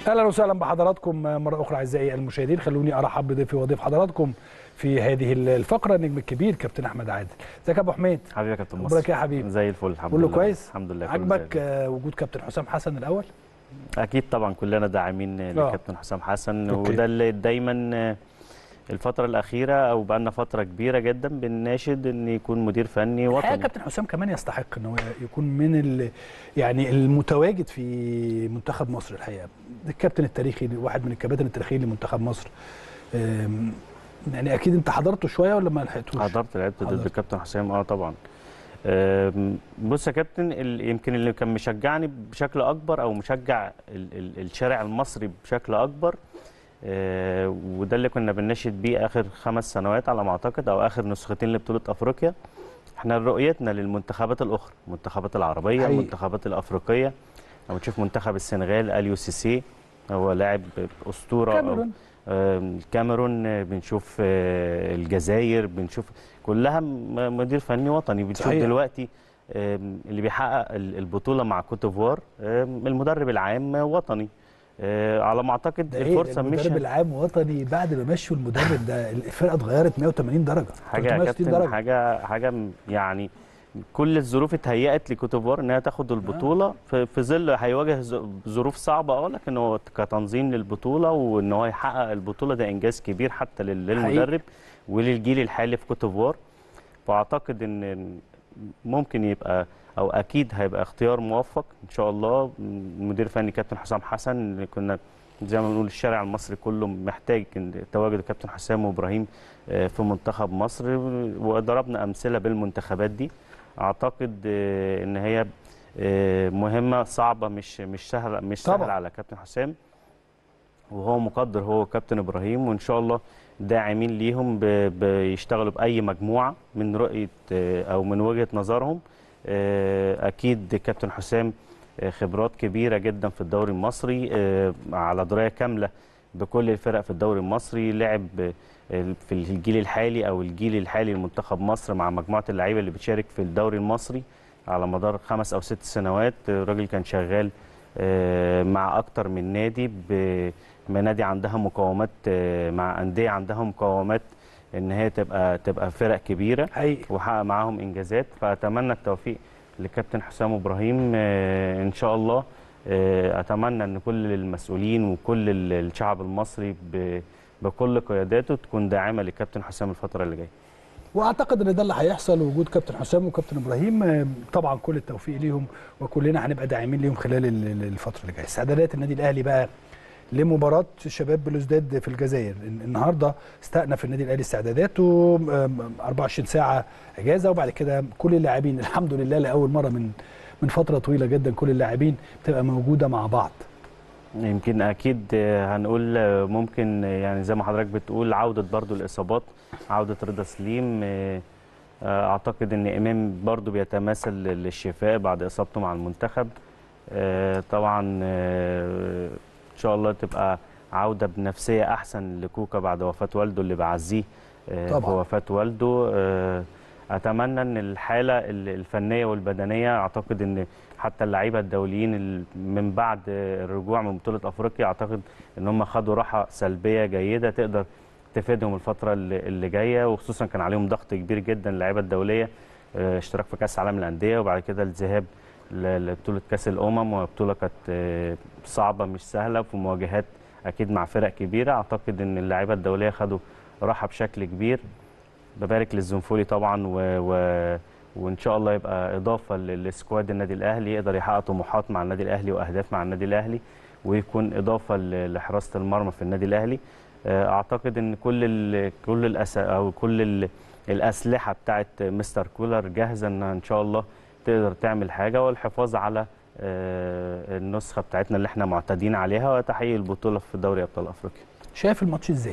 اهلا وسهلا بحضراتكم مره اخرى اعزائي المشاهدين خلوني ارحب بضيفي وضيف حضراتكم في هذه الفقره النجم الكبير كابتن احمد عادل ازيك يا ابو حميد حبيبي يا كابتن مصر مبروك يا حبيبي زي الفل الحمد كله لله كويس الحمد لله كله عجبك زي الفل. آه، وجود كابتن حسام حسن الاول اكيد طبعا كلنا داعمين لكابتن حسام حسن أوكي. وده اللي دايما آه، الفتره الاخيره او بقالنا فتره كبيره جدا بنناشد ان يكون مدير فني الحقيقه وطني كابتن حسام كمان يستحق ان هو يكون من ال يعني المتواجد في منتخب مصر الحقيقه الكابتن التاريخي واحد من الكباتن التاريخيين لمنتخب مصر آم، يعني اكيد انت حضرته شويه ولا ما لحقتوش حضرت لعبت ضد حضرت. الكابتن حسام اه طبعا آم، بص يا كابتن ال- يمكن اللي كان مشجعني بشكل اكبر او مشجع ال- ال- الشارع المصري بشكل اكبر آه، وده اللي كنا بنناشد بيه اخر خمس سنوات على ما اعتقد او اخر نسختين لبطوله افريقيا احنا رؤيتنا للمنتخبات الاخرى المنتخبات العربيه حقيقي. المنتخبات الافريقيه لما تشوف منتخب السنغال اليو سيسي هو لاعب اسطوره أو- كاميرون آم، الكاميرون آه، بنشوف آه، الجزائر بنشوف كلها م- مدير فني وطني بنشوف صحيح. دلوقتي آم، اللي بيحقق ال- البطوله مع كوت ديفوار آم، المدرب العام وطني آه، على ما اعتقد ده ايه الفرصه مش المدرب العام وطني بعد ما مشوا المدرب ده الفرقه اتغيرت 180 درجه حاجه يا 360 كابتن درجه حاجه حاجه م- يعني كل الظروف اتهيأت لكوت ديفوار انها تاخد البطوله في, في ظل هيواجه ظ- ظروف صعبه اه لكن هو كتنظيم للبطوله وان هو يحقق البطوله ده انجاز كبير حتى لل- للمدرب وللجيل الحالي في كوت ديفوار فاعتقد ان ممكن يبقى او اكيد هيبقى اختيار موفق ان شاء الله المدير الفني كابتن حسام حسن اللي كنا زي ما بنقول الشارع المصري كله محتاج إن تواجد الكابتن حسام وابراهيم آه، في منتخب مصر وضربنا امثله بالمنتخبات دي اعتقد آه، ان هي آه، مهمه صعبه مش مش سهله مش طبعاً. سهله على كابتن حسام وهو مقدر هو كابتن ابراهيم وان شاء الله داعمين ليهم ب- بيشتغلوا باي مجموعه من رؤيه آه، او من وجهه نظرهم آه، اكيد كابتن حسام آه، خبرات كبيره جدا في الدوري المصري آه، على درايه كامله بكل الفرق في الدوري المصري لعب آه، في الجيل الحالي او الجيل الحالي لمنتخب مصر مع مجموعه اللعيبه اللي بتشارك في الدوري المصري على مدار خمس او ست سنوات آه، الراجل كان شغال آه، مع اكتر من نادي بنادي عندها مقاومات آه، مع انديه عندها مقاومات ان هي تبقى تبقى فرق كبيره حقيقي وحقق معاهم انجازات فاتمنى التوفيق لكابتن حسام ابراهيم آه، ان شاء الله آه، اتمنى ان كل المسؤولين وكل ال- الشعب المصري ب- بكل قياداته تكون داعمه لكابتن حسام الفتره اللي جايه واعتقد ان ده اللي هيحصل وجود كابتن حسام وكابتن ابراهيم آه، طبعا كل التوفيق ليهم وكلنا هنبقى داعمين ليهم خلال ال- ال- الفتره اللي جايه استعدادات النادي الاهلي بقى لمباراه شباب بلوزداد في الجزائر الن- النهارده استأنف النادي الاهلي استعداداته آم، 24 ساعه اجازه وبعد كده كل اللاعبين الحمد لله لاول مره من من فتره طويله جدا كل اللاعبين بتبقى موجوده مع بعض يمكن اكيد آه، هنقول آه، ممكن آه، يعني زي ما حضرتك بتقول عوده برضو الاصابات عوده رضا سليم آه، آه، اعتقد ان امام برضو بيتماثل للشفاء بعد اصابته مع المنتخب آه، طبعا آه، ان شاء الله تبقى عوده بنفسيه احسن لكوكا بعد وفاه والده اللي بعزيه آه، في طبعاً. وفاه والده آه، اتمنى ان الحاله ال- الفنيه والبدنيه اعتقد ان حتى اللعيبه الدوليين ال- من بعد الرجوع من بطوله افريقيا اعتقد ان هم خدوا راحه سلبيه جيده تقدر تفيدهم الفتره اللي اللي جايه وخصوصا كان عليهم ضغط كبير جدا اللعيبه الدوليه آه، اشتراك في كاس عالم الانديه وبعد كده الذهاب ل- لبطوله كاس الامم وبطوله كانت آه، صعبه مش سهله في مواجهات اكيد مع فرق كبيره اعتقد ان اللعيبه الدوليه خدوا راحه بشكل كبير ببارك للزنفولي طبعا و... و... وان شاء الله يبقى اضافه لل- لسكواد النادي الاهلي يقدر يحقق طموحات مع النادي الاهلي واهداف مع النادي الاهلي ويكون اضافه ل- لحراسه المرمى في النادي الاهلي آه، اعتقد ان كل ال... كل الأس... او كل ال... الاسلحه بتاعت مستر كولر جاهزه انها ان شاء الله تقدر تعمل حاجه والحفاظ على آه، النسخه بتاعتنا اللي احنا معتادين عليها وتحقيق البطوله في دوري ابطال افريقيا شايف الماتش ازاي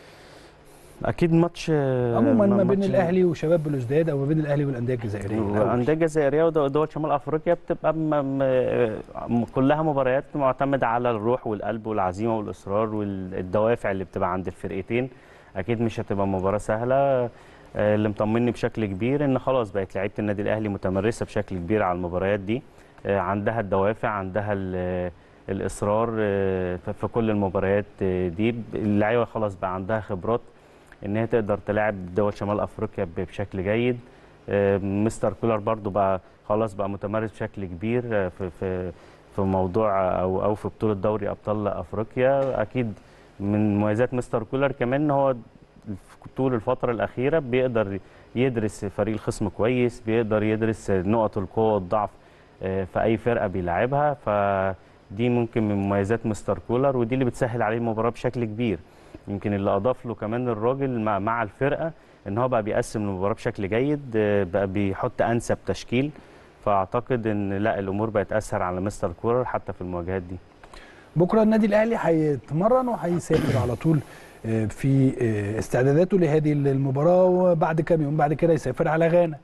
اكيد ماتش آه، عموما ما بين ماتش- الاهلي وشباب بلوزداد او ما بين الاهلي والانديه الجزائريه والانديه الجزائريه ودول شمال افريقيا بتبقى م... م... كلها مباريات معتمده على الروح والقلب والعزيمه والاصرار والدوافع اللي بتبقى عند الفرقتين اكيد مش هتبقى مباراه سهله آه، اللي مطمني بشكل كبير ان خلاص بقت لعيبه النادي الاهلي متمرسه بشكل كبير على المباريات دي آه، عندها الدوافع عندها ال- الاصرار آه، في في كل المباريات آه، دي اللعيبه خلاص بقى عندها خبرات ان هي تقدر تلاعب دول شمال افريقيا ب- بشكل جيد آه، مستر كولر برضو بقى خلاص بقى متمرس بشكل كبير آه، في في في موضوع او او في بطوله دوري ابطال افريقيا اكيد من مميزات مستر كولر كمان ان هو في طول الفتره الاخيره بيقدر يدرس فريق الخصم كويس بيقدر يدرس نقط القوه والضعف آه، في اي فرقه بيلعبها فدي ممكن من مميزات مستر كولر ودي اللي بتسهل عليه المباراه بشكل كبير يمكن اللي اضاف له كمان الراجل مع, مع الفرقه ان هو بقى بيقسم المباراه بشكل جيد آه، بقى بيحط انسب تشكيل فاعتقد ان لا الامور بقت اسهل على مستر كولر حتى في المواجهات دي بكره النادي الاهلي هيتمرن وهيسافر على طول آه، في آه، استعداداته لهذه المباراه وبعد كام يوم بعد كده يسافر على غانا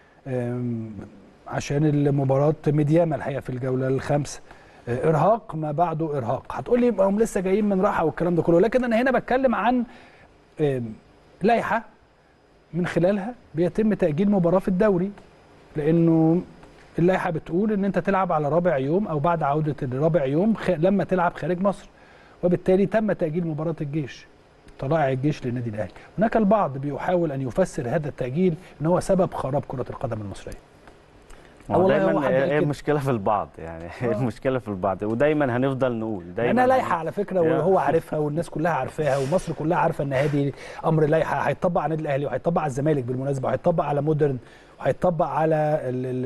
آم، عشان المباراه ميدياما الحقيقه في الجوله الخامسه آه، ارهاق ما بعده ارهاق هتقول لي هم لسه جايين من راحه والكلام ده كله لكن انا هنا بتكلم عن آم، لائحه من خلالها بيتم تاجيل مباراه في الدوري لانه اللائحه بتقول ان انت تلعب على رابع يوم او بعد عوده الرابع يوم خ... لما تلعب خارج مصر وبالتالي تم تاجيل مباراه الجيش طلائع الجيش للنادي الاهلي هناك البعض بيحاول ان يفسر هذا التاجيل ان هو سبب خراب كره القدم المصريه هو والله هو دايما حد قال هي كده. المشكله في البعض يعني آه. المشكله في البعض ودايما هنفضل نقول دايما لانها لائحه على فكره يا. وهو عارفها والناس كلها عارفاها ومصر كلها عارفه ان هذه امر لائحه هيطبق على النادي الاهلي وهيطبق على الزمالك بالمناسبه وهيطبق على مودرن وهيطبق على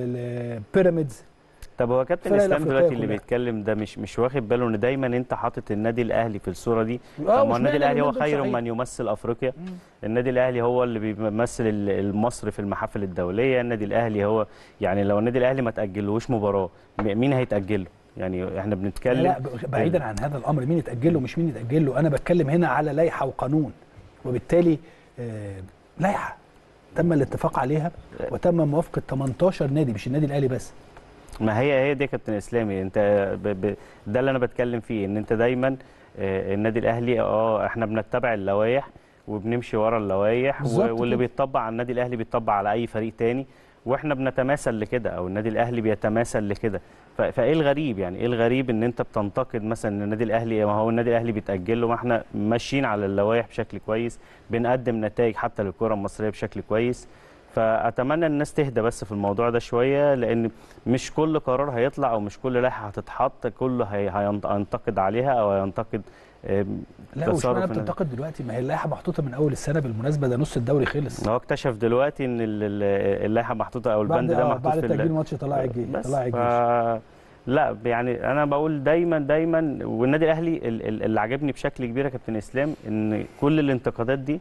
البيراميدز طب هو كابتن الفرق اسلام الأفريقية دلوقتي اللي كلها. بيتكلم ده مش مش واخد باله ان دايما انت حاطط النادي الاهلي في الصوره دي آه، طب ما هو واشمعنى النادي الاهلي هو اليومين دول خير صحيح؟ من يمثل افريقيا مم. النادي الاهلي هو اللي بيمثل ال- مصر في المحافل الدوليه النادي الاهلي هو يعني لو النادي الاهلي ما تاجلوش مباراه م- مين هيتاجله يعني احنا بنتكلم لا ب- بعيدا عن هذا الامر مين يتاجل له مش مين يتاجل له انا بتكلم هنا على لائحه وقانون وبالتالي آه، لائحه تم الاتفاق عليها وتم موافقه 18 نادي مش النادي الاهلي بس ما هي هي دي يا كابتن اسلامي انت ب... ب... ده اللي انا بتكلم فيه ان انت دايما آه، النادي الاهلي اه احنا بنتبع اللوائح وبنمشي ورا اللوائح بالظبط و... واللي كده. بيتطبق على النادي الاهلي بيتطبق على اي فريق تاني واحنا بنتماثل لكده او النادي الاهلي بيتماثل لكده ف... فايه الغريب يعني ايه الغريب ان انت بتنتقد مثلا ان النادي الاهلي ما هو النادي الاهلي بيتاجل له ما احنا ماشيين على اللوائح بشكل كويس بنقدم نتائج حتى للكره المصريه بشكل كويس فاتمنى الناس تهدى بس في الموضوع ده شويه لان مش كل قرار هيطلع او مش كل لائحه هتتحط كله هي- هينت- هينتقد عليها او هينتقد آم، لا تصرف واشمعنى النادي. بتنتقد دلوقتي ما هي اللائحه محطوطه من اول السنه بالمناسبه ده نص الدوري خلص هو اكتشف دلوقتي ان ال- ال- اللائحه محطوطه او بعد البند ده آه محطوط بعد في ال- تاجيل ماتش طلائع الجيش بس طلائع ف... الجيش لا يعني انا بقول دايما دايما والنادي الاهلي ال- ال- اللي عجبني بشكل كبير يا كابتن اسلام ان كل الانتقادات دي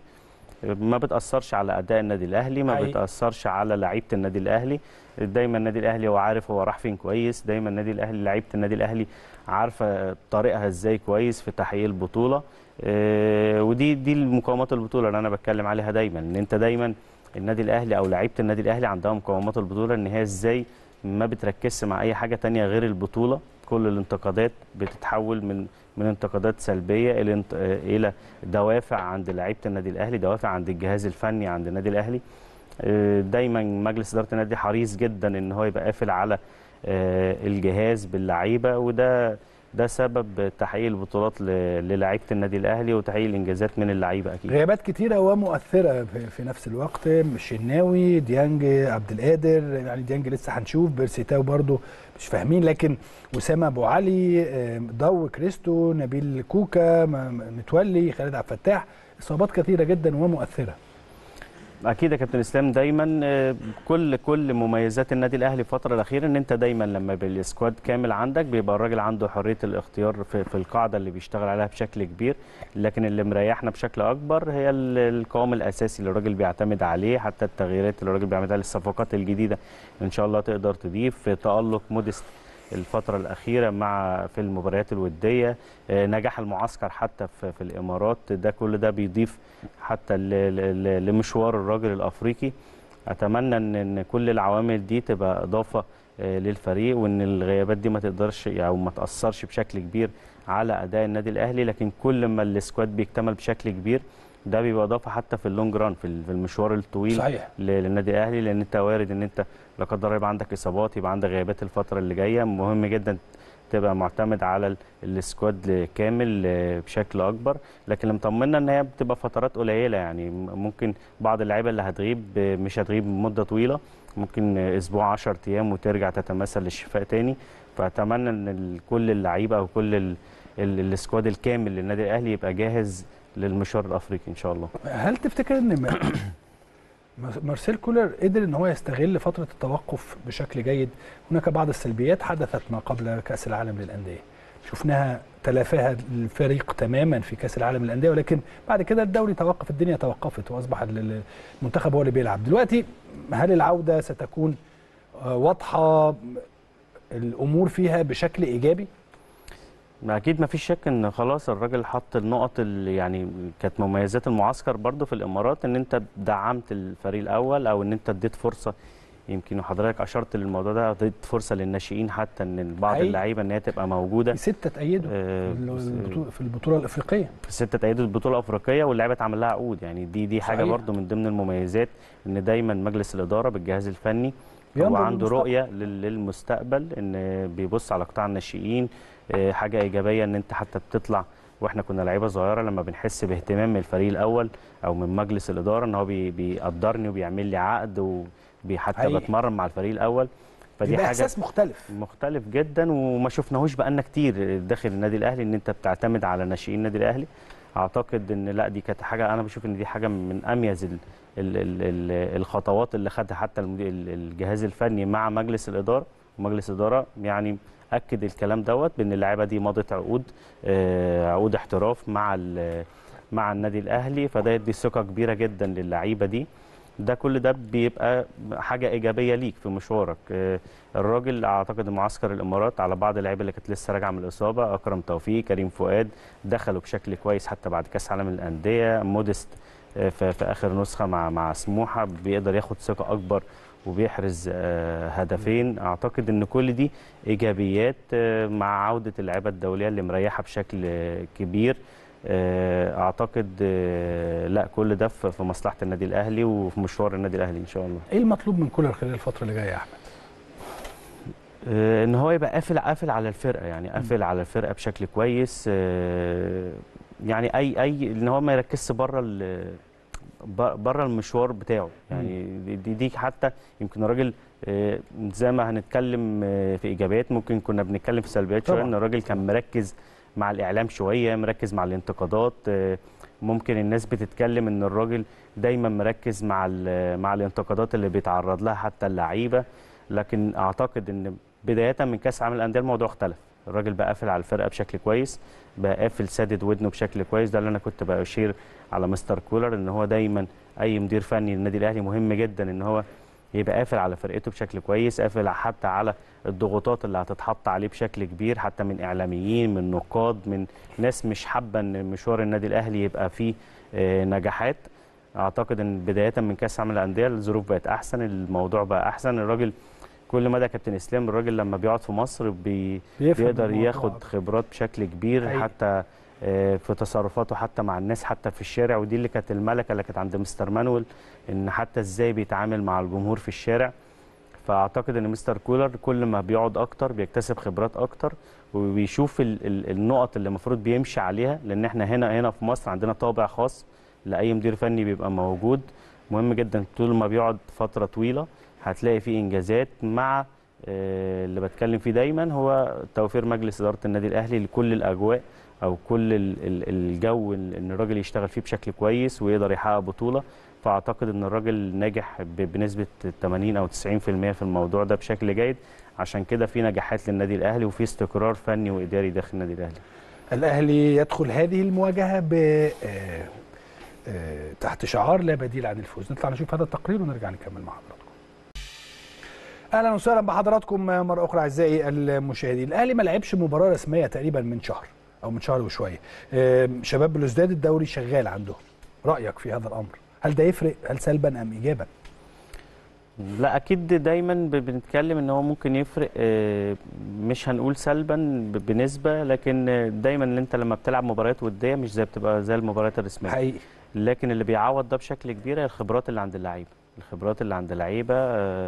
ما بتاثرش على اداء النادي الاهلي ما حقيقي. بتاثرش على لعيبه النادي الاهلي دايما النادي الاهلي هو عارف هو راح فين كويس دايما النادي الاهلي لعيبه النادي الاهلي عارفه طريقها ازاي كويس في تحقيق البطوله آه، ودي دي المقومات البطوله اللي انا بتكلم عليها دايما ان انت دايما النادي الاهلي او لعيبه النادي الاهلي عندها مقومات البطوله ان هي ازاي ما بتركزش مع اي حاجه تانية غير البطوله كل الانتقادات بتتحول من من انتقادات سلبيه الى انت- آه، الى دوافع عند لعيبه النادي الاهلي دوافع عند الجهاز الفني عند النادي الاهلي آه، دايما مجلس اداره النادي حريص جدا ان هو يبقى قافل على آه، الجهاز باللعيبه وده ده سبب تحقيق البطولات ل- للاعيبه النادي الاهلي وتحقيق الانجازات من اللعيبه اكيد غيابات كتيرة ومؤثرة في, في نفس الوقت الشناوي ديانج عبد القادر يعني ديانج لسه هنشوف بيرسيتاو برضو مش فاهمين لكن وسام ابو علي آم، ضو كريستو نبيل كوكا م- م- متولي خالد عبد الفتاح اصابات كثيرة جدا ومؤثرة اكيد يا كابتن اسلام دايما آه، كل كل مميزات النادي الاهلي الفتره الاخيره ان انت دايما لما بالسكواد كامل عندك بيبقى الراجل عنده حريه الاختيار في, في القاعده اللي بيشتغل عليها بشكل كبير لكن اللي مريحنا بشكل اكبر هي ال- القوام الاساسي اللي الراجل بيعتمد عليه حتى التغييرات اللي الراجل بيعمل عليها الصفقات الجديده ان شاء الله تقدر تضيف تالق موديست الفترة الأخيرة مع في المباريات الودية آه، نجاح المعسكر حتى في, في الإمارات ده كل ده بيضيف حتى ل- ل- ل- لمشوار الراجل الأفريقي أتمنى إن إن كل العوامل دي تبقى إضافة آه، للفريق وإن الغيابات دي ما تقدرش أو ما تأثرش بشكل كبير على أداء النادي الأهلي لكن كل ما السكواد بيكتمل بشكل كبير ده بيبقى إضافة حتى في اللونج ران في ال- في المشوار الطويل صحيح ل- للنادي الاهلي لان انت وارد ان انت لا قدر الله يبقى عندك اصابات يبقى عندك غيابات الفتره اللي جايه مهم جدا تبقى معتمد على ال- السكواد كامل آه، بشكل اكبر لكن اللي مطمنا ان هي بتبقى فترات قليله يعني م- ممكن بعض اللعيبه اللي هتغيب آه، مش هتغيب مده طويله ممكن آه، اسبوع 10 ايام وترجع تتمثل للشفاء تاني فاتمنى ان ال- كل اللعيبه او كل ال- ال- السكواد الكامل للنادي الاهلي يبقى جاهز للمشوار الافريقي ان شاء الله هل تفتكر ان م- مارسيل كولر قدر ان هو يستغل فتره التوقف بشكل جيد هناك بعض السلبيات حدثت ما قبل كاس العالم للانديه شفناها تلافاها الفريق تماما في كاس العالم للانديه ولكن بعد كده الدوري توقف الدنيا توقفت واصبح ال- المنتخب هو اللي بيلعب دلوقتي هل العوده ستكون آه، واضحه الامور فيها بشكل ايجابي ما اكيد ما فيش شك ان خلاص الراجل حط النقط اللي يعني كانت مميزات المعسكر برضو في الامارات ان انت دعمت الفريق الاول او ان انت اديت فرصه يمكن حضرتك اشرت للموضوع ده اديت فرصه للناشئين حتى ان بعض حقيقي. اللعيبه ان هي تبقى موجوده ستة تأيدوا آه، البطولة- في البطوله الافريقيه في ستة تأييد البطولة الأفريقية واللعيبة اتعمل لها عقود يعني دي دي حاجة صحيح. برضو من ضمن المميزات إن دايما مجلس الإدارة بالجهاز الفني هو بينظر عنده للمستقبل. رؤية لل- للمستقبل إن بيبص على قطاع الناشئين آه، حاجة إيجابية إن أنت حتى بتطلع واحنا كنا لعيبه صغيره لما بنحس باهتمام من الفريق الاول او من مجلس الاداره ان هو بي- بيقدرني وبيعمل لي عقد وحتى حقيقي. بتمرن مع الفريق الاول فدي يبقى حاجه احساس مختلف مختلف جدا وما شفناهوش بقالنا كتير داخل النادي الاهلي ان انت بتعتمد على ناشئين النادي الاهلي اعتقد ان لا دي كانت حاجه انا بشوف ان دي حاجه من اميز ال ال ال ال الخطوات اللي خدها حتى المدير ال- الجهاز الفني مع مجلس الاداره ومجلس الاداره يعني اكد الكلام دوت بان اللعيبه دي مضت عقود آه، عقود احتراف مع ال- مع النادي الاهلي فده يدي ثقه كبيره جدا للعيبه دي ده كل ده بيبقى حاجه ايجابيه ليك في مشوارك آه، الراجل اعتقد معسكر الامارات على بعض اللعيبه اللي كانت لسه راجعه من الاصابه اكرم توفيق كريم فؤاد دخلوا بشكل كويس حتى بعد كاس عالم الانديه مودست آه، في في اخر نسخه مع مع سموحه بيقدر ياخد ثقه اكبر وبيحرز آه، هدفين اعتقد ان كل دي ايجابيات آه، مع عوده اللعيبه الدوليه اللي مريحه بشكل آه، كبير آه، اعتقد آه، لا كل ده في في مصلحه النادي الاهلي وفي مشوار النادي الاهلي ان شاء الله ايه المطلوب من كولر خلال الفتره اللي جايه يا احمد آه، ان هو يبقى قافل قافل على الفرقه يعني قافل على الفرقه بشكل كويس آه، يعني اي اي ان هو ما يركزش بره ال- ب- بره المشوار بتاعه يعني دي- دي, دي حتى يمكن الراجل آه، زي ما هنتكلم آه، في ايجابيات ممكن كنا بنتكلم في سلبيات شويه طبعاً. ان الراجل كان مركز مع الاعلام شويه مركز مع الانتقادات آه، ممكن الناس بتتكلم ان الراجل دايما مركز مع ال- مع الانتقادات اللي بيتعرض لها حتى اللعيبه لكن اعتقد ان بدايه من كاس العالم للانديه الموضوع اختلف الراجل بقى قافل على الفرقه بشكل كويس بقى قافل سادد ودنه بشكل كويس ده اللي انا كنت بشير على مستر كولر ان هو دايما اي مدير فني للنادي الاهلي مهم جدا ان هو يبقى قافل على فرقته بشكل كويس قافل حتى على الضغوطات اللي هتتحط عليه بشكل كبير حتى من اعلاميين من نقاد من ناس مش حابه ان مشوار النادي الاهلي يبقى فيه آه، نجاحات اعتقد ان بدايه من كاس العالم للانديه الظروف بقت احسن الموضوع بقى احسن الراجل كل مدى كابتن اسلام الراجل لما بيقعد في مصر بي بيفهم بيقدر الموضوع ياخد أكتر. خبرات بشكل كبير حقيقي. حتى آه، في تصرفاته حتى مع الناس حتى في الشارع ودي اللي كانت الملكه اللي كانت عند مستر مانويل ان حتى ازاي بيتعامل مع الجمهور في الشارع فاعتقد ان مستر كولر كل ما بيقعد اكتر بيكتسب خبرات اكتر وبيشوف ال ال النقط اللي المفروض بيمشي عليها لان احنا هنا هنا في مصر عندنا طابع خاص لاي مدير فني بيبقى موجود مهم جدا طول ما بيقعد فتره طويله هتلاقي فيه انجازات مع آه، اللي بتكلم فيه دايما هو توفير مجلس اداره النادي الاهلي لكل الاجواء او كل ال- ال- الجو ال- ان الراجل يشتغل فيه بشكل كويس ويقدر يحقق بطوله فاعتقد ان الراجل ناجح ب- بنسبه 80 او 90% في الموضوع ده بشكل جيد عشان كده في نجاحات للنادي الاهلي وفي استقرار فني واداري داخل النادي الاهلي الاهلي يدخل هذه المواجهه ب آه، آه، تحت شعار لا بديل عن الفوز نطلع نشوف هذا التقرير ونرجع نكمل مع حضراتكم اهلا وسهلا بحضراتكم مره اخرى اعزائي المشاهدين الاهلي ما لعبش مباراه رسميه تقريبا من شهر او من شهر وشويه آه، شباب بلوزداد الدوري شغال عندهم رايك في هذا الامر هل ده يفرق هل سلبا ام ايجابا لا اكيد دايما ب- بنتكلم ان هو ممكن يفرق آه، مش هنقول سلبا ب- بنسبه لكن آه، دايما ان انت لما بتلعب مباريات وديه مش زي بتبقى زي المباريات الرسميه حقيقي لكن اللي بيعوض ده بشكل كبير هي الخبرات اللي عند اللعيبه الخبرات اللي عند اللعيبه آه،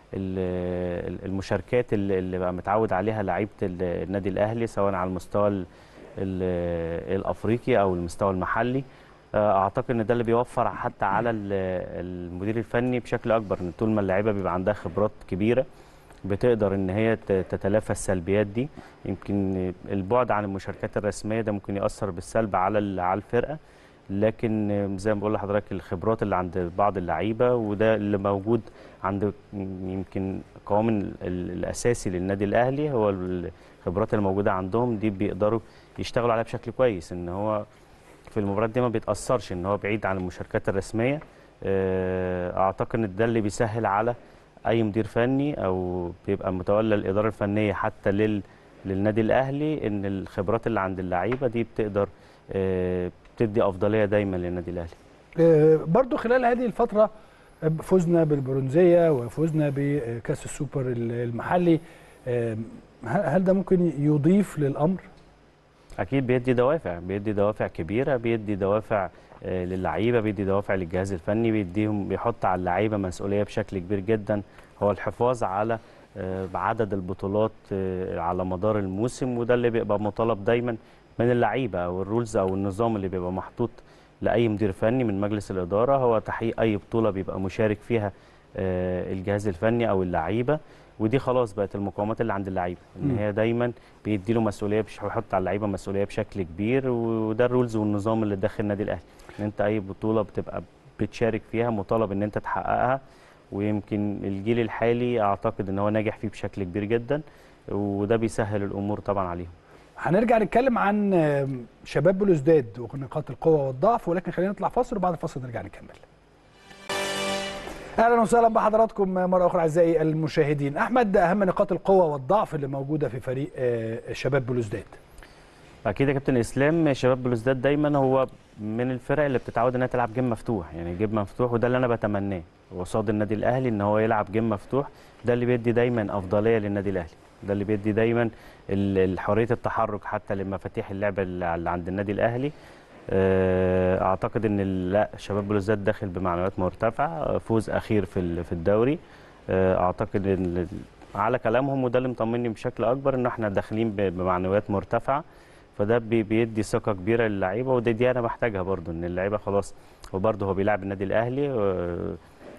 ال- المشاركات اللي اللي بقى متعود عليها لعيبه ال- النادي الاهلي سواء على المستوى ال- ال- الافريقي او المستوى المحلي آه، اعتقد ان ده اللي بيوفر حتى على ال- المدير الفني بشكل اكبر ان طول ما اللعيبه بيبقى عندها خبرات كبيره بتقدر ان هي ت- تتلافى السلبيات دي يمكن البعد عن المشاركات الرسميه ده ممكن ياثر بالسلب على ال- على الفرقه لكن زي ما بقول لحضرتك الخبرات اللي عند بعض اللعيبه وده اللي موجود عند يمكن القوام ال- ال- الاساسي للنادي الاهلي هو الخبرات اللي موجوده عندهم دي بيقدروا يشتغلوا عليها بشكل كويس ان هو في المباريات دي ما بيتاثرش ان هو بعيد عن المشاركات الرسميه آه، اعتقد ان ده اللي بيسهل على اي مدير فني او بيبقى متولى الاداره الفنيه حتى لل للنادي الاهلي ان الخبرات اللي عند اللعيبه دي بتقدر آه، بتدي افضليه دايما للنادي الاهلي آه، برضو خلال هذه الفترة آه، فزنا بالبرونزية وفزنا بكأس السوبر المحلي آه، هل هل ده ممكن يضيف للأمر؟ اكيد بيدي دوافع بيدي دوافع كبيره بيدي دوافع آه، للعيبه بيدي دوافع للجهاز الفني بيديهم بيحط على اللعيبه مسؤوليه بشكل كبير جدا هو الحفاظ على آه، عدد البطولات آه، على مدار الموسم وده اللي بيبقى مطالب دايما من اللعيبه او الرولز او النظام اللي بيبقى محطوط لاي مدير فني من مجلس الاداره هو تحقيق اي بطوله بيبقى مشارك فيها آه، الجهاز الفني او اللعيبه ودي خلاص بقت المقاومات اللي عند اللعيبه ان مم. هي دايما بيدي له مسؤوليه بش- بيحط على اللعيبه مسؤوليه بشكل كبير وده الرولز والنظام اللي داخل النادي الاهلي ان انت اي بطوله بتبقى بتشارك فيها مطالب ان انت تحققها ويمكن الجيل الحالي اعتقد ان هو ناجح فيه بشكل كبير جدا وده بيسهل الامور طبعا عليهم هنرجع نتكلم عن آه، شباب بلوزداد ونقاط القوة والضعف ولكن خلينا نطلع فاصل وبعد الفاصل نرجع نكمل. اهلا وسهلا بحضراتكم مره اخرى اعزائي المشاهدين احمد اهم نقاط القوه والضعف اللي موجوده في فريق آه، شباب بلوزداد اكيد يا كابتن اسلام شباب بلوزداد دايما هو من الفرق اللي بتتعود انها تلعب جيم مفتوح يعني جيم مفتوح وده اللي انا بتمناه قصاد النادي الاهلي ان هو يلعب جيم مفتوح ده اللي بيدي دايما افضليه للنادي الاهلي ده اللي بيدي دايما ال- ال- حريه التحرك حتى لمفاتيح اللعب اللي اللي عند النادي الاهلي آه، اعتقد ان ال- لا شباب بلوزداد داخل بمعنويات مرتفعه فوز اخير في ال- في الدوري آه، اعتقد ان ال- على كلامهم وده اللي مطمني بشكل اكبر ان احنا داخلين ب- بمعنويات مرتفعه فده بي- بيدي ثقه كبيره للعيبه ودي دي انا بحتاجها برضو ان اللعيبه خلاص وبرضه هو بيلعب النادي الاهلي آه،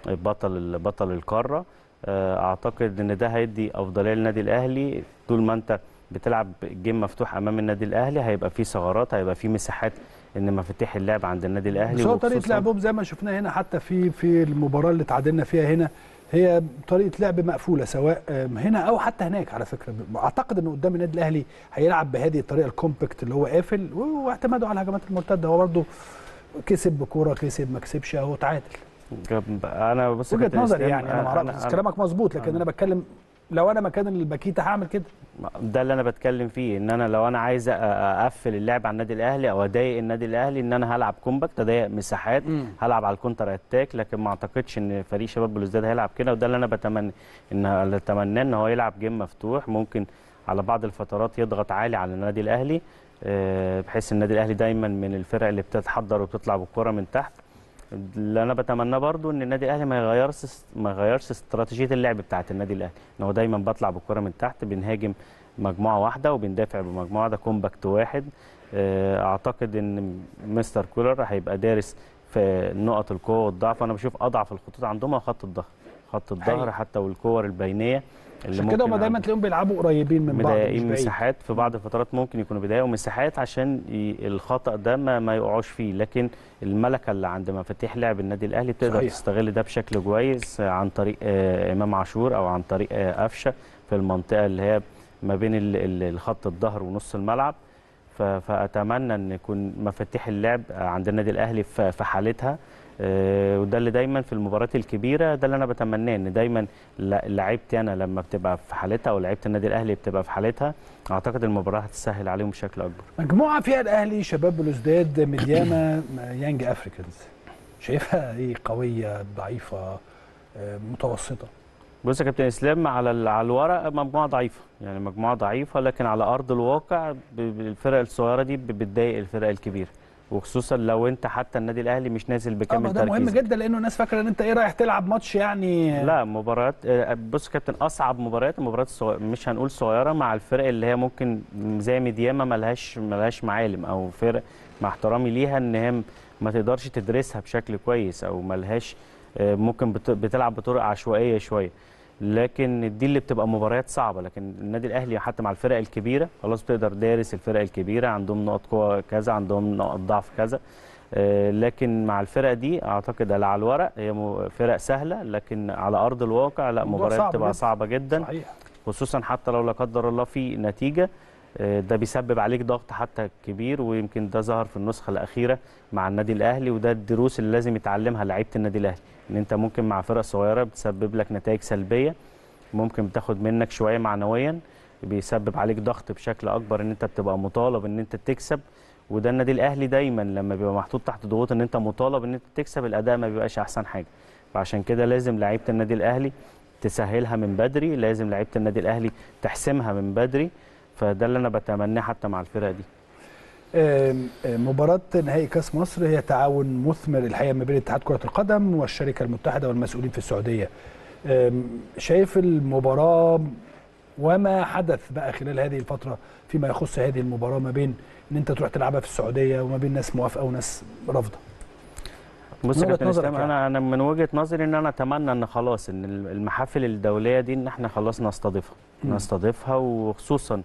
بطل بطل القاره آه، اعتقد ان ده هيدي افضليه للنادي الاهلي طول ما انت بتلعب جيم مفتوح امام النادي الاهلي هيبقى فيه ثغرات هيبقى فيه مساحات ان مفاتيح اللعب عند النادي الاهلي بس هو طريقه وخصوصاً- لعبهم زي ما شفنا هنا حتى في في المباراه اللي تعادلنا فيها هنا هي طريقه لعب مقفوله سواء آم، هنا او حتى هناك على فكره اعتقد ان قدام النادي الاهلي هيلعب بهذه الطريقه الكومباكت اللي هو قافل واعتماده على الهجمات المرتده هو برضه كسب بكوره كسب ما كسبش اهو تعادل جاب- انا بص يا وجهه كابتن نظري إسلام، يعني انا ما اعرفش بس كلامك مظبوط لكن أنا- انا بتكلم لو انا مكان الباكيتا هعمل كده ده اللي انا بتكلم فيه ان انا لو انا عايز أ- اقفل اللعب على النادي الاهلي او اضايق النادي الاهلي ان انا هلعب كومباكت اضايق مساحات هلعب على الكونتر اتاك لكن ما اعتقدش ان فريق شباب بلوزداد هيلعب كده وده اللي انا بتمنى ان اللي اتمناه ان هو يلعب جيم مفتوح ممكن على بعض الفترات يضغط عالي على النادي الاهلي آه، بحيث النادي الاهلي دايما من الفرق اللي بتتحضر وبتطلع بالكره من تحت اللي انا بتمناه برضو ان النادي الاهلي ما يغيرش ما يغيرش استراتيجيه اللعب بتاعه النادي الاهلي ان هو دايما بطلع بالكره من تحت بنهاجم مجموعه واحده وبندافع بمجموعه واحده كومباكت واحد آه، اعتقد ان مستر كولر هيبقى دارس في نقط القوه والضعف انا بشوف اضعف الخطوط عندهم هو خط الظهر خط الظهر حقيقي. حتى والكور البينيه اللي عشان كده هم ممكن دايما عند- تلاقيهم بيلعبوا قريبين من بعض مش مضايقين بعيد مساحات في بعض الفترات ممكن يكونوا بيضايقوا مساحات عشان ي- الخطا ده ما, ما يقعوش فيه لكن الملكه اللي عند مفاتيح لعب النادي الاهلي بتقدر صحيح. تستغل ده بشكل كويس آه، عن طريق آه، امام عاشور او عن طريق آه، قفشه في المنطقه اللي هي ما بين ال- ال- الخط الظهر ونص الملعب ف- فاتمنى ان يكون مفاتيح اللعب عند النادي الاهلي في في حالتها آه، وده اللي دايما في المباريات الكبيره ده اللي انا بتمناه ان دايما ل- لعيبتي انا لما بتبقى في حالتها او لعيبه النادي الاهلي بتبقى في حالتها اعتقد المباراه هتسهل عليهم بشكل اكبر مجموعه فيها الاهلي شباب بلوزداد مدياما يانج افريكانز شايفها ايه قويه ضعيفه آه، متوسطه بص يا كابتن اسلام على ال- على الورق مجموعه ضعيفه يعني مجموعه ضعيفه لكن على ارض الواقع ب- ب- الفرق الصغيره دي ب- بتضايق الفرق الكبيره وخصوصا لو انت حتى النادي الاهلي مش نازل اه بكامل ما ده مهم تركيزه جدا لانه الناس فاكره ان انت ايه رايح تلعب ماتش يعني لا مباريات آه، بص يا كابتن اصعب مباريات المباريات الصغ... مش هنقول صغيره مع الفرق اللي هي ممكن زي ميدياما ملهاش ملهاش معالم او فرق مع احترامي ليها ان هي م- ما تقدرش تدرسها بشكل كويس او ملهاش آه، ممكن بت... بتلعب بطرق عشوائيه شويه لكن دي اللي بتبقى مباريات صعبه لكن النادي الاهلي حتى مع الفرق الكبيره خلاص بتقدر دارس الفرق الكبيره عندهم نقط قوه كذا عندهم نقط ضعف كذا آه، لكن مع الفرق دي اعتقد على الورق هي م- فرق سهله لكن على ارض الواقع لا الموضوع مباريات صعب تبقى جداً. صعبه جدا صحيح خصوصا حتى لو لا قدر الله في نتيجه آه، ده بيسبب عليك ضغط حتى كبير ويمكن ده ظهر في النسخه الاخيره مع النادي الاهلي وده الدروس اللي لازم يتعلمها لعيبه النادي الاهلي ان انت ممكن مع فرق صغيره بتسبب لك نتائج سلبيه ممكن بتاخد منك شويه معنويا بيسبب عليك ضغط بشكل اكبر ان انت بتبقى مطالب ان انت تكسب وده النادي الاهلي دايما لما بيبقى محطوط تحت ضغوط ان انت مطالب ان انت تكسب الاداء ما بيبقاش احسن حاجه فعشان كده لازم لعيبه النادي الاهلي تسهلها من بدري لازم لعيبه النادي الاهلي تحسمها من بدري فده اللي انا بتمناه حتى مع الفرق دي آم، آم، مباراة نهائي كأس مصر هي تعاون مثمر الحقيقة ما بين اتحاد كرة القدم والشركة المتحدة والمسؤولين في السعودية. آم، شايف المباراة وما حدث بقى خلال هذه الفترة فيما يخص هذه المباراة ما بين ان انت تروح تلعبها في السعودية وما بين ناس موافقة وناس رافضة. بص من يا وجهة كابتن نظرك اسلام يعني. انا انا من وجهه نظري ان انا اتمنى ان خلاص ان المحافل الدوليه دي ان احنا خلاص نستضيفها مم. نستضيفها وخصوصا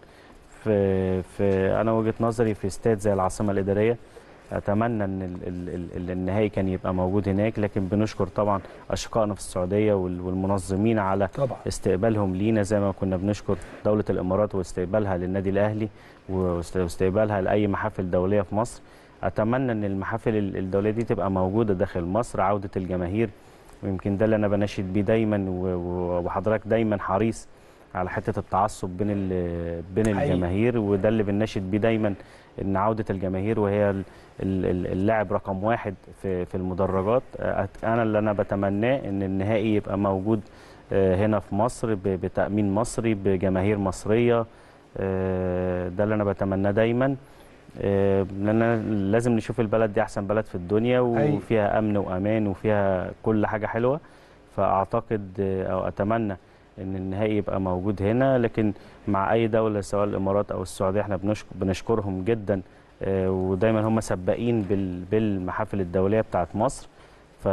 في في انا وجهه نظري في استاد زي العاصمه الاداريه اتمنى ان ال ال ال النهائي كان يبقى موجود هناك لكن بنشكر طبعا اشقائنا في السعوديه وال- والمنظمين على طبعا. استقبالهم لينا زي ما كنا بنشكر دوله الامارات واستقبالها للنادي الاهلي واست- واستقبالها لاي محافل دوليه في مصر اتمنى ان المحافل ال- الدوليه دي تبقى موجوده داخل مصر عوده الجماهير ويمكن ده اللي انا بناشد بيه دايما و- و- وحضرتك دايما حريص على حته التعصب بين ال- بين حقيقي. الجماهير وده اللي بنناشد بيه دايما ان عوده الجماهير وهي ال- ال- ال- اللاعب رقم واحد في في المدرجات أت- انا اللي انا بتمناه ان النهائي يبقى موجود آه، هنا في مصر ب- بتامين مصري بجماهير مصريه آه، ده اللي انا بتمناه دايما آه، لان لازم نشوف البلد دي احسن بلد في الدنيا أيوة. وفيها امن وامان وفيها كل حاجه حلوه فاعتقد آه، او اتمنى ان النهائي يبقى موجود هنا لكن مع اي دوله سواء الامارات او السعوديه احنا بنشك- بنشكرهم جدا آه، ودايما هم سباقين بال- بالمحافل الدوليه بتاعت مصر ف...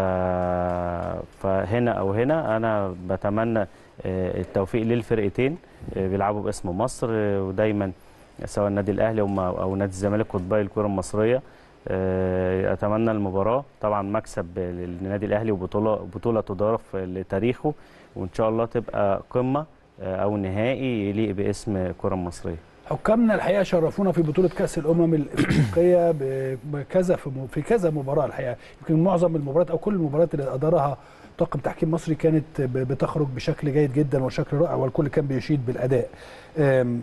فهنا او هنا انا بتمنى آه، التوفيق للفرقتين آه، بيلعبوا باسم مصر آه، ودايما سواء النادي الاهلي أو- او نادي الزمالك قطبي الكره المصريه آه، اتمنى المباراه طبعا مكسب للنادي الاهلي وبطوله بطوله تضاف لتاريخه وان شاء الله تبقى قمه آه، او نهائي يليق باسم الكره المصريه حكامنا الحقيقه شرفونا في بطوله كاس الامم الافريقيه ب- بكذا في م- في كذا مباراه الحقيقه يمكن معظم المباريات او كل المباريات اللي ادارها طاقم تحكيم مصري كانت ب- بتخرج بشكل جيد جدا وشكل رائع والكل كان بيشيد بالاداء أم،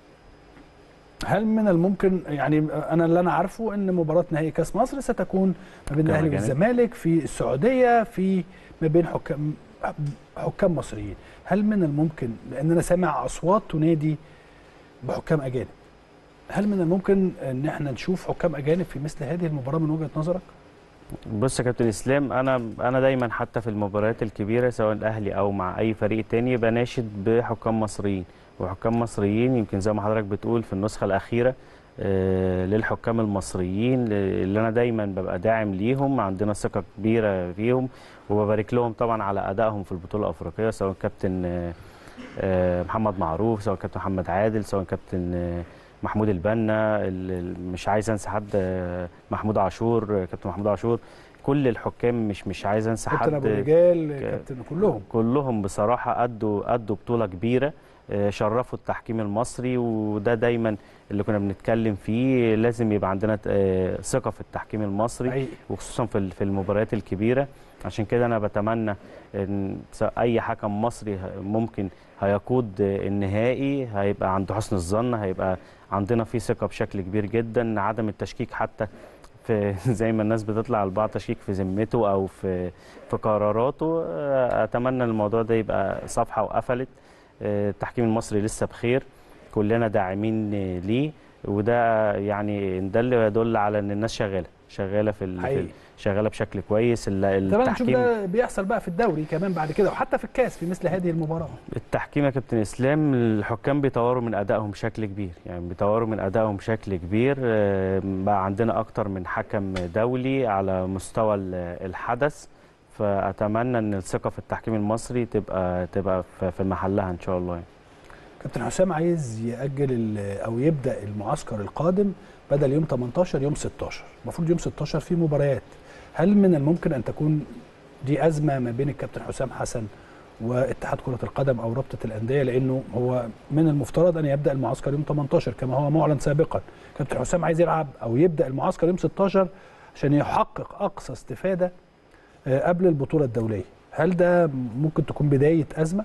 هل من الممكن يعني انا اللي انا عارفه ان مباراه نهائي كاس مصر ستكون ما بين حكام الاهلي أجانب. والزمالك في السعوديه في ما بين حكام حكام مصريين هل من الممكن لان انا سامع اصوات تنادي بحكام اجانب هل من الممكن ان احنا نشوف حكام اجانب في مثل هذه المباراه من وجهه نظرك بص يا كابتن اسلام انا انا دايما حتى في المباريات الكبيره سواء الاهلي او مع اي فريق تاني بناشد بحكام مصريين وحكام مصريين يمكن زي ما حضرتك بتقول في النسخه الاخيره آه، للحكام المصريين اللي انا دايما ببقى داعم ليهم عندنا ثقه كبيره فيهم وببارك لهم طبعا على ادائهم في البطوله الافريقيه سواء كابتن آه، آه، محمد معروف سواء كابتن محمد عادل سواء كابتن آه، محمود البنا ال- ال- مش عايز انسى حد آه، محمود عاشور آه، كابتن محمود عاشور كل الحكام مش مش عايز انسى كابتن ابو حد رجال ك- كابتن كلهم كلهم بصراحة أدوا أدوا بطولة كبيرة آه، شرفوا التحكيم المصري وده دايما اللي كنا بنتكلم فيه لازم يبقى عندنا آه، ثقة في التحكيم المصري حقيقي. وخصوصا في ال- في المباريات الكبيرة عشان كده أنا بتمنى إن س- أي حكم مصري ه- ممكن هيقود آه، النهائي هيبقى عنده حسن الظن هيبقى عندنا فيه ثقة بشكل كبير جدا عدم التشكيك حتى في زي ما الناس بتطلع البعض تشكيك في ذمته او في في قراراته آه، اتمنى الموضوع ده يبقى صفحه وقفلت آه، التحكيم المصري لسه بخير كلنا داعمين ليه وده يعني ده اللي يدل على ان الناس شغاله شغاله في, ال... في حقيقي. ال- شغاله بشكل كويس ال- طبعا نشوف التحكيم ده بيحصل بقى في الدوري كمان بعد كده وحتى في الكاس في مثل هذه المباراه التحكيم يا كابتن اسلام الحكام بيطوروا من ادائهم بشكل كبير يعني بيطوروا من ادائهم بشكل كبير آه، بقى عندنا اكتر من حكم دولي على مستوى ال- الحدث فاتمنى ان الثقه في التحكيم المصري تبقى تبقى في في محلها ان شاء الله يعني. كابتن حسام عايز ياجل ال- او يبدا المعسكر القادم بدل يوم 18 يوم 16 المفروض يوم 16 في مباريات هل من الممكن ان تكون دي ازمه ما بين الكابتن حسام حسن واتحاد كره القدم او رابطه الانديه لانه هو من المفترض ان يبدا المعسكر يوم 18 كما هو معلن سابقا كابتن حسام عايز يلعب او يبدا المعسكر يوم 16 عشان يحقق اقصى استفاده آه، قبل البطوله الدوليه هل ده ممكن تكون بدايه ازمه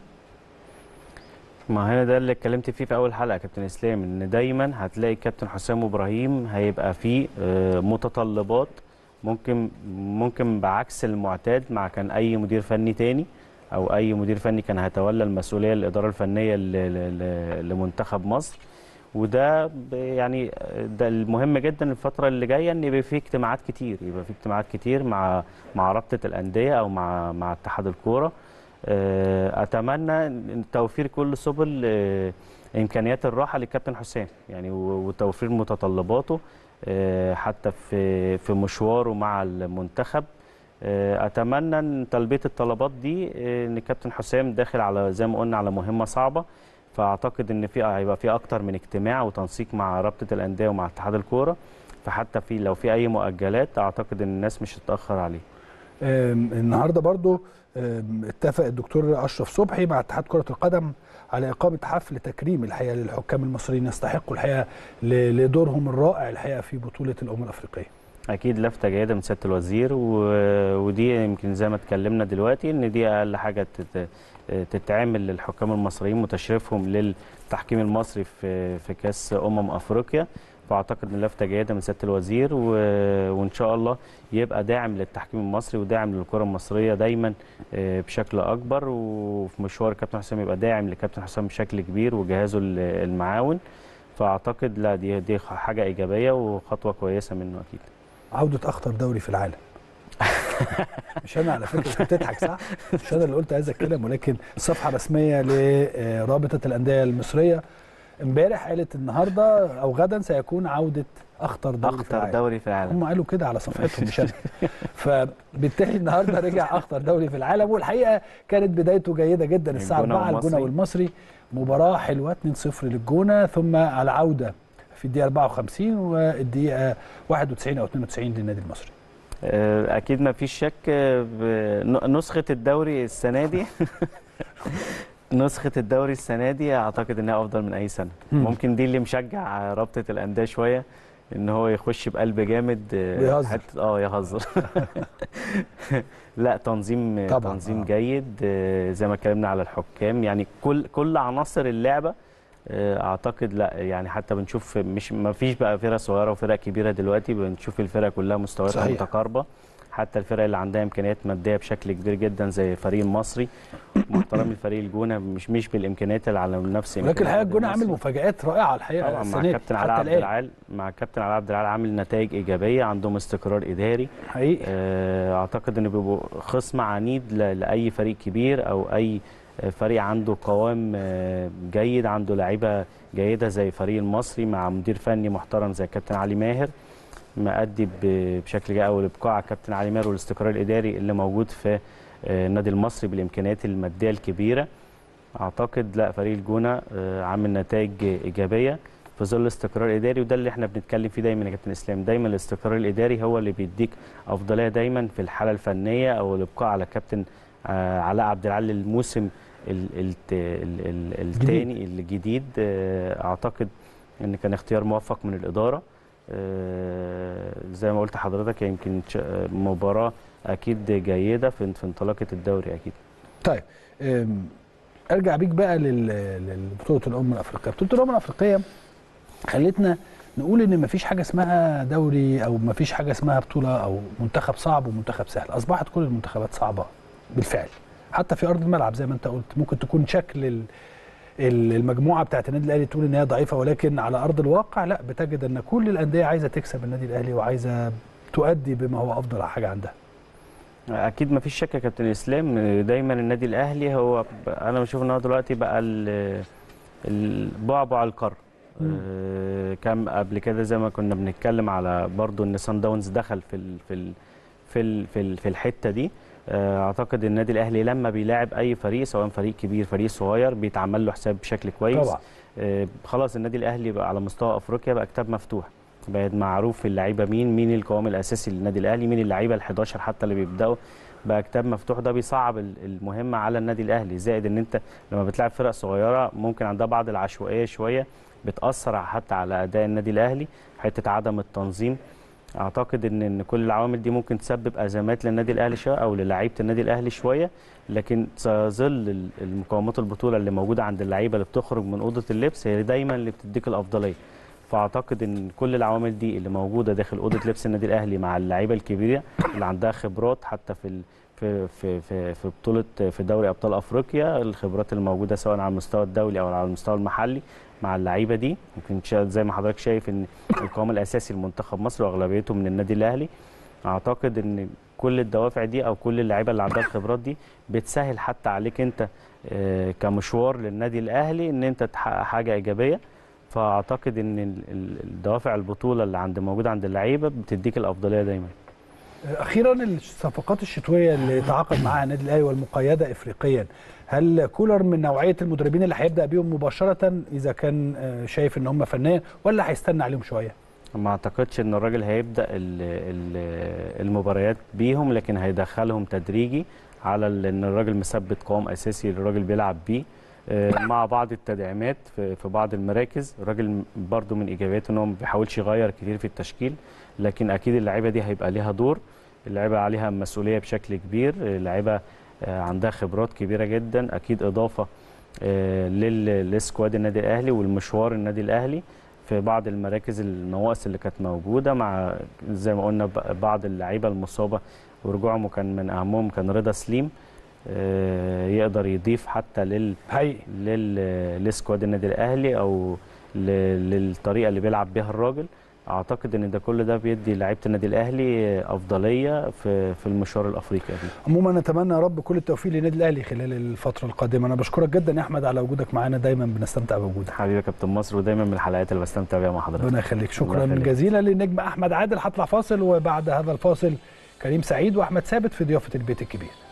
ما هنا ده اللي اتكلمت فيه في اول حلقه يا كابتن اسلام ان دايما هتلاقي كابتن حسام ابراهيم هيبقى فيه آه، متطلبات ممكن ممكن بعكس المعتاد مع كان اي مدير فني تاني او اي مدير فني كان هيتولى المسؤوليه الاداره الفنيه ل- ل- ل- لمنتخب مصر وده ب- يعني ده المهم جدا الفتره اللي جايه ان يبقى في اجتماعات كتير يبقى في اجتماعات كتير مع مع رابطه الانديه او مع مع اتحاد الكوره آه، اتمنى إن توفير كل سبل آه، امكانيات الراحه للكابتن حسام يعني و- وتوفير متطلباته آه، حتى في في مشواره مع المنتخب آه، اتمنى ان تلبيه الطلبات دي آه، ان الكابتن حسام داخل على زي ما قلنا على مهمه صعبه فاعتقد ان في هيبقى في اكتر من اجتماع وتنسيق مع رابطه الانديه ومع اتحاد الكوره فحتى في لو في اي مؤجلات اعتقد ان الناس مش هتتاخر عليه آم، النهارده برضو آم، اتفق الدكتور اشرف صبحي مع اتحاد كره القدم على اقامه حفل تكريم الحقيقه للحكام المصريين يستحقوا الحقيقه ل- لدورهم الرائع الحقيقه في بطوله الامم الافريقيه. اكيد لفته جيده من سياده الوزير و... ودي يمكن زي ما اتكلمنا دلوقتي ان دي اقل حاجه تت... تتعمل للحكام المصريين وتشريفهم للتحكيم المصري في في كاس امم افريقيا فاعتقد ان لفته جيده من سياده الوزير و... وان شاء الله يبقى داعم للتحكيم المصري وداعم للكره المصريه دايما آه، بشكل اكبر وفي مشوار كابتن حسام يبقى داعم لكابتن حسام بشكل كبير وجهازه ال- المعاون فاعتقد لا دي دي حاجه ايجابيه وخطوه كويسه منه اكيد عوده اخطر دوري في العالم. مش انا على فكره انت بتضحك صح؟ مش انا اللي قلت هذا الكلام ولكن الصفحه الرسميه لرابطه الانديه المصريه امبارح قالت النهارده او غدا سيكون عوده اخطر دوري في اخطر العالم. دوري في العالم هم قالوا كده على صفحتهم مش انا فبالتالي النهارده رجع اخطر دوري في العالم والحقيقه كانت بدايته جيده جدا الساعه الجونة 4 الجونه والمصري. والمصري مباراه حلوه 2-0 للجونه ثم على عوده في الدقيقه 54 والدقيقه 91 او 92 للنادي المصري آه، اكيد ما فيش شك آه، ب- ن- نسخه الدوري السنه دي نسخه الدوري السنه دي اعتقد انها افضل من اي سنه مم. ممكن دي اللي مشجع رابطه الانديه شويه ان هو يخش بقلب جامد آه، ويهزر. حتة- اه يهزر لا تنظيم طبعاً، تنظيم آه. جيد آه، زي ما اتكلمنا على الحكام يعني كل كل عناصر اللعبه آه، اعتقد لا يعني حتى بنشوف مش ما فيش بقى فرق صغيره وفرق كبيره دلوقتي بنشوف الفرق كلها مستوياتها صحيح. متقاربه حتى الفرق اللي عندها امكانيات ماديه بشكل كبير جدا زي الفريق المصري محترم الفريق الجونه مش مش بالامكانيات اللي على نفس ولكن الحقيقه إمكانيات الجونه عامل المصري. مفاجات رائعه الحقيقه طبعا مع السنة دي، كابتن علاء حتى عبد الان العال مع كابتن علاء عبد العال عامل نتائج ايجابيه عندهم استقرار اداري حقيقي آه، اعتقد ان بيبقوا خصم عنيد ل- لاي فريق كبير او اي فريق عنده قوام آه، جيد عنده لعيبه جيده زي الفريق المصري مع مدير فني محترم زي كابتن علي ماهر مأدي ب- بشكل جيد او الابقاع كابتن علي ماهر والاستقرار الاداري اللي موجود في آه، النادي المصري بالامكانيات الماديه الكبيره اعتقد لا فريق الجونه آه، عامل نتائج ايجابيه في ظل الاستقرار الاداري وده اللي احنا بنتكلم فيه دايما يا كابتن اسلام دايما الاستقرار الاداري هو اللي بيديك افضليه دايما في الحاله الفنيه او الابقاء على كابتن آه، علاء عبد العال الموسم ال- الت- ال- ال- الثاني الجديد آه، اعتقد ان كان اختيار موفق من الاداره آه، زي ما قلت لحضرتك يمكن ش- مباراه اكيد جيده في في انطلاقه الدوري اكيد طيب أم، ارجع بيك بقى لل- لبطوله الامم الافريقيه بطوله الامم الافريقيه خلتنا نقول ان مفيش حاجه اسمها دوري او مفيش حاجه اسمها بطوله او منتخب صعب ومنتخب سهل اصبحت كل المنتخبات صعبه بالفعل حتى في ارض الملعب زي ما انت قلت ممكن تكون شكل ال- ال- المجموعه بتاعت النادي الاهلي تقول ان هي ضعيفه ولكن على ارض الواقع لا بتجد ان كل الانديه عايزه تكسب النادي الاهلي وعايزه تؤدي بما هو افضل حاجه عندها اكيد ما فيش شك يا كابتن اسلام دايما النادي الاهلي هو ب- انا بشوف ان هو دلوقتي بقى ال- البعبع القاره مم. آه، كان قبل كده زي ما كنا بنتكلم على برضو ان سان داونز دخل في ال في ال في ال في, ال في الحته دي آه، اعتقد النادي الاهلي لما بيلاعب اي فريق سواء فريق كبير فريق صغير بيتعمل له حساب بشكل كويس طبعا آه، خلاص النادي الاهلي بقى على مستوى افريقيا بقى كتاب مفتوح بقت معروف اللعيبه مين مين القوام الاساسي للنادي الاهلي مين اللعيبه ال11 حتى اللي بيبداوا بقى كتاب مفتوح ده بيصعب ال- المهمه على النادي الاهلي زائد ان انت لما بتلعب فرق صغيره ممكن عندها بعض العشوائيه شويه بتاثر حتى على اداء النادي الاهلي حته عدم التنظيم اعتقد ان ان كل العوامل دي ممكن تسبب ازمات للنادي الاهلي شويه او للاعيبه النادي الاهلي شويه لكن تظل ال- المقومات البطوله اللي موجوده عند اللعيبه اللي بتخرج من اوضه اللبس هي دايما اللي بتديك الافضليه فاعتقد ان كل العوامل دي اللي موجوده داخل اوضه لبس النادي الاهلي مع اللعيبه الكبيره اللي عندها خبرات حتى في ال- في في في في بطوله في دوري ابطال افريقيا الخبرات الموجوده سواء على المستوى الدولي او على المستوى المحلي مع اللعيبه دي ممكن شا- زي ما حضرتك شايف ان القوام الاساسي لمنتخب مصر واغلبيته من النادي الاهلي اعتقد ان كل الدوافع دي او كل اللعيبه اللي عندها الخبرات دي بتسهل حتى عليك انت آه، كمشوار للنادي الاهلي ان انت تحقق حاجه ايجابيه فاعتقد ان ال- ال- الدوافع البطوله اللي عند موجوده عند اللعيبه بتديك الافضليه دايما اخيرا الصفقات الشتويه اللي تعاقد معها النادي الاهلي والمقيده افريقيا هل كولر من نوعيه المدربين اللي هيبدا بيهم مباشره اذا كان آه، شايف ان هم فنيا ولا هيستنى عليهم شويه ما اعتقدش ان الراجل هيبدا ال- ال- المباريات بيهم لكن هيدخلهم تدريجي على ال- ان الراجل مثبت قوام اساسي الراجل بيلعب بيه آه، مع بعض التدعيمات في في بعض المراكز الراجل برضو من ايجابياته ان هو ما بيحاولش يغير كتير في التشكيل لكن اكيد اللعيبه دي هيبقى ليها دور اللعيبه عليها مسؤوليه بشكل كبير اللعيبه آه، عندها خبرات كبيره جدا اكيد اضافه آه، لل- لسكواد النادي الاهلي والمشوار النادي الاهلي في بعض المراكز النواقص اللي كانت موجوده مع زي ما قلنا ب- بعض اللعيبه المصابه ورجوعهم كان من اهمهم كان رضا سليم آه، يقدر يضيف حتى لل حقيقي لل لسكواد النادي الاهلي او ل- للطريقه اللي بيلعب بيها الراجل اعتقد ان ده كل ده بيدي لعيبه النادي الاهلي افضليه في في المشوار الافريقي دي عموما نتمنى يا رب كل التوفيق للنادي الاهلي خلال الفتره القادمه انا بشكرك جدا يا احمد على وجودك معانا دايما بنستمتع بوجودك حبيبي يا كابتن مصر ودايما من الحلقات اللي بستمتع بيها مع حضرتك ربنا يخليك شكرا يخليك. جزيلا للنجم احمد عادل هطلع فاصل وبعد هذا الفاصل كريم سعيد واحمد ثابت في ضيافه البيت الكبير